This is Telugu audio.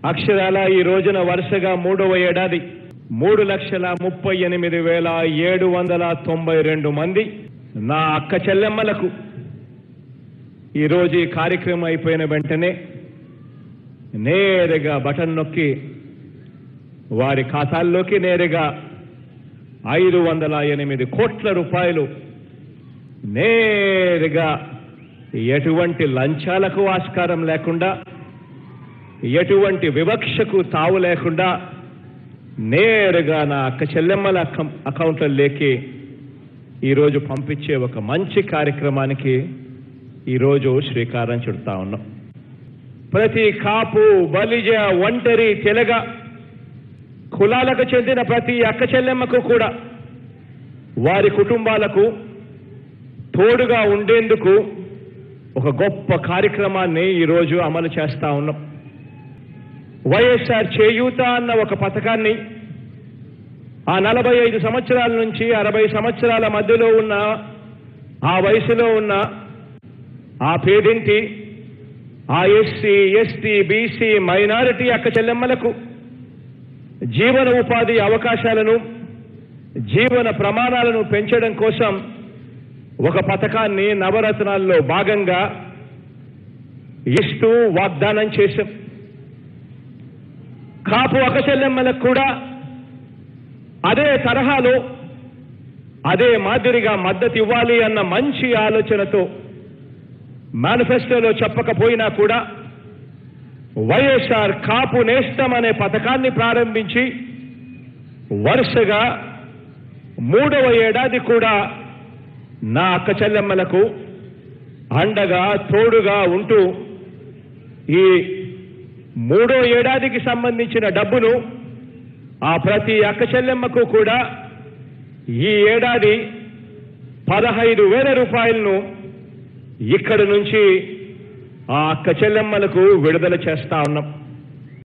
అక్షరాల ఈ రోజున వరుసగా మూడవ ఏడాది మూడు లక్షల ముప్పై ఎనిమిది వేల ఏడు వందల తొంభై రెండు మంది నా అక్క చెల్లెమ్మలకు ఈరోజు ఈ కార్యక్రమం అయిపోయిన వెంటనే నేరుగా బటన్ నొక్కి వారి ఖాతాల్లోకి నేరుగా ఐదు వందల ఎనిమిది కోట్ల రూపాయలు నేరుగా ఎటువంటి లంచాలకు ఆస్కారం లేకుండా ఎటువంటి వివక్షకు తావు లేకుండా నేరుగా నా అక్క చెల్లెమ్మల అకౌ- అకౌంట్లలోకి ఈరోజు పంపించే ఒక మంచి కార్యక్రమానికి ఈరోజు శ్రీకారం చుడతా ఉన్నాం ప్రతి కాపు బలిజ ఒంటరి తెలగ కులాలకు చెందిన ప్రతి అక్క చెల్లెమ్మకు కూడా వారి కుటుంబాలకు తోడుగా ఉండేందుకు ఒక గొప్ప కార్యక్రమాన్ని ఈరోజు అమలు చేస్తా ఉన్నాం వైఎస్ఆర్ చేయూత అన్న ఒక పథకాన్ని ఆ నలభై ఐదు సంవత్సరాల నుంచి అరవై సంవత్సరాల మధ్యలో ఉన్న ఆ వయసులో ఉన్న ఆ పేదింటి ఆ ఎస్సీ ఎస్టీ బీసీ మైనారిటీ అక్క చెల్లెమ్మలకు జీవన ఉపాధి అవకాశాలను జీవన ప్రమాణాలను పెంచడం కోసం ఒక పథకాన్ని నవరత్నాల్లో భాగంగా ఇస్తూ వాగ్దానం చేశాం కాపు అక్క చెల్లెమ్మలకు కూడా అదే తరహాలో అదే మాదిరిగా మద్దతు ఇవ్వాలి అన్న మంచి ఆలోచనతో మేనిఫెస్టోలో చెప్పకపోయినా కూడా వైఎస్ఆర్ కాపు నేస్తం అనే పథకాన్ని ప్రారంభించి వరుసగా మూడవ ఏడాది కూడా నా అక్క చెల్లెమ్మలకు అండగా తోడుగా ఉంటూ ఈ మూడో ఏడాదికి సంబంధించిన డబ్బును ఆ ప్రతి అక్క చెల్లెమ్మకు కూడా ఈ ఏడాది పదహైదు వేల రూపాయలను ఇక్కడి నుంచి ఆ అక్క చెల్లెమ్మలకు విడుదల చేస్తా ఉన్నాం